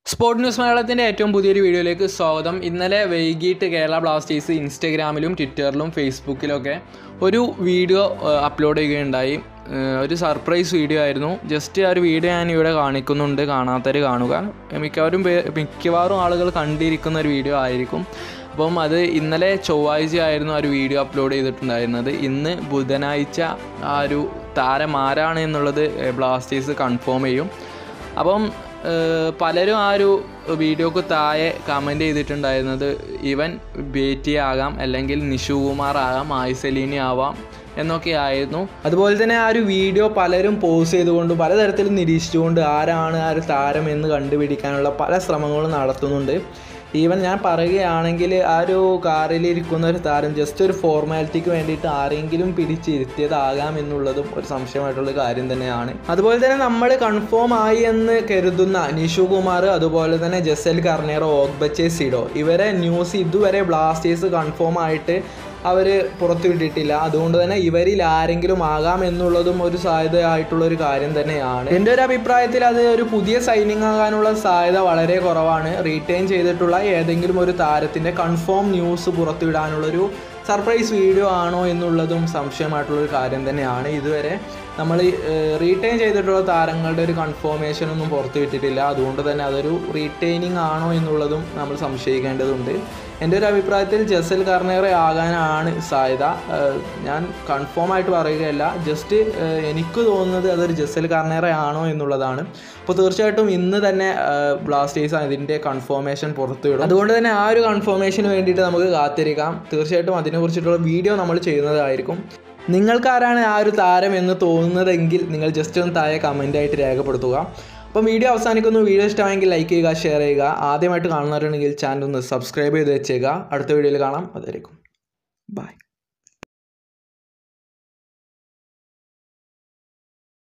sport news മലയാളത്തിൻ്റെ ഏറ്റവും പുതിയൊരു വീഡിയോയിലേക്ക് സ്വാഗതം ഇന്നലെ വൈകിട്ട് കേരള ബ്ലാസ്റ്റേഴ്സ് ഇൻസ്റ്റഗ്രാമിലും ട്വിറ്ററിലും ഫേസ്ബുക്കിലൊക്കെ ഒരു വീഡിയോ അപ്ലോഡ് ചെയ്യുകയുണ്ടായി ഏഹ് ഒരു സർപ്രൈസ് വീഡിയോ ആയിരുന്നു ജസ്റ്റ് ആ ഒരു വീഡിയോ ഞാൻ ഇവിടെ കാണിക്കുന്നുണ്ട് കാണാത്തവർ കാണുക മിക്കവാറും പേ മിക്കവാറും ആളുകൾ കണ്ടിരിക്കുന്ന ഒരു വീഡിയോ ആയിരിക്കും അപ്പം അത് ഇന്നലെ ചൊവ്വാഴ്ച ആയിരുന്നു ആ ഒരു വീഡിയോ അപ്ലോഡ് ചെയ്തിട്ടുണ്ടായിരുന്നത് ഇന്ന് ബുധനാഴ്ച ആ ഒരു താരം ആരാണ് എന്നുള്ളത് ബ്ലാസ്റ്റേഴ്സ് കൺഫേം ചെയ്യും അപ്പം ഏഹ് പലരും ആ ഒരു വീഡിയോക്ക് താഴെ കമൻറ്റ് ചെയ്തിട്ടുണ്ടായിരുന്നത് ഇവൻ ബേറ്റി ആകാം അല്ലെങ്കിൽ നിഷു കുമാർ ആകാം ആയിസലീനി ആവാം എന്നൊക്കെ ആയിരുന്നു അതുപോലെ തന്നെ ആ ഒരു വീഡിയോ പലരും പോസ് ചെയ്തുകൊണ്ട് പലതരത്തിലും നിരീക്ഷിച്ചുകൊണ്ട് ആരാണ് ആ ഒരു താരം എന്ന് കണ്ടുപിടിക്കാനുള്ള പല ശ്രമങ്ങളും നടത്തുന്നുണ്ട് ഈവൻ ഞാൻ പറയുകയാണെങ്കിൽ ആ ഒരു കാറിലിരിക്കുന്ന ഒരു താരം ജസ്റ്റ് ഒരു ഫോർമാലിറ്റിക്ക് വേണ്ടിയിട്ട് ആരെങ്കിലും പിടിച്ചിരുത്തിയതാകാം എന്നുള്ളതും ഒരു സംശയമായിട്ടുള്ള കാര്യം തന്നെയാണ് അതുപോലെ തന്നെ നമ്മൾ കൺഫേം ആയി എന്ന് കരുതുന്ന നിഷു കുമാർ അതുപോലെ തന്നെ ജസൽ കർണേറോ ഓഗ്ബച്ചെ സിഡോ ഇവരെ ന്യൂസ് ഇതുവരെ ബ്ലാസ്റ്റേഴ്സ് കൺഫേം ആയിട്ട് അവർ പുറത്തുവിട്ടിട്ടില്ല അതുകൊണ്ട് തന്നെ ഇവരിൽ ആരെങ്കിലും ആകാം എന്നുള്ളതും ഒരു സാധ്യതയായിട്ടുള്ള ഒരു കാര്യം തന്നെയാണ് എൻ്റെ ഒരു അഭിപ്രായത്തിൽ അത് ഒരു പുതിയ സൈനിങ് ആകാനുള്ള സാധ്യത വളരെ കുറവാണ് റീറ്റെയിൻ ചെയ്തിട്ടുള്ള ഏതെങ്കിലും ഒരു താരത്തിൻ്റെ കൺഫേം ന്യൂസ് പുറത്തുവിടാനുള്ളൊരു സർപ്രൈസ് വീഡിയോ ആണോ എന്നുള്ളതും സംശയമായിട്ടുള്ളൊരു കാര്യം തന്നെയാണ് ഇതുവരെ നമ്മൾ റീറ്റെയിൻ ചെയ്തിട്ടുള്ള താരങ്ങളുടെ ഒരു കൺഫേമേഷൻ ഒന്നും പുറത്തു വിട്ടിട്ടില്ല അതുകൊണ്ട് തന്നെ അതൊരു റീറ്റെയിനിങ് ആണോ എന്നുള്ളതും നമ്മൾ സംശയിക്കേണ്ടതുണ്ട് എൻ്റെ ഒരു അഭിപ്രായത്തിൽ ജസൽ കർണേറെ ആകാനാണ് സാധ്യത ഏഹ് ഞാൻ കൺഫേം ആയിട്ട് പറയുകയല്ല ജസ്റ്റ് ഏഹ് എനിക്ക് തോന്നുന്നത് അതൊരു ജസൽ കർണേറെ ആണോ എന്നുള്ളതാണ് അപ്പോൾ തീർച്ചയായിട്ടും ഇന്ന് തന്നെ ബ്ലാസ്റ്റേഴ്സ് അതിൻ്റെ കൺഫേമേഷൻ പുറത്തുവിടും അതുകൊണ്ട് തന്നെ ആ ഒരു കൺഫേമേഷന് വേണ്ടിയിട്ട് നമുക്ക് കാത്തിരിക്കാം തീർച്ചയായിട്ടും അതിനെക്കുറിച്ചിട്ടുള്ള വീഡിയോ നമ്മൾ ചെയ്യുന്നതായിരിക്കും നിങ്ങൾക്കാരാണ് ആ ഒരു താരം എന്ന് തോന്നുന്നതെങ്കിൽ നിങ്ങൾ ജസ്റ്റ് ഒന്ന് താഴെ കമൻ്റായിട്ട് രേഖപ്പെടുത്തുക അപ്പം വീഡിയോ അവസാനിക്കുന്നു വീഡിയോ ഇഷ്ടമായെങ്കിൽ ലൈക്ക് ചെയ്യുക ഷെയർ ചെയ്യുക ആദ്യമായിട്ട് കാണുന്നവരുണ്ടെങ്കിൽ ചാനൽ ഒന്ന് സബ്സ്ക്രൈബ് ചെയ്ത് വെച്ചേക്കുക അടുത്ത വീഡിയോയിൽ കാണാം അതായിരിക്കും ബൈ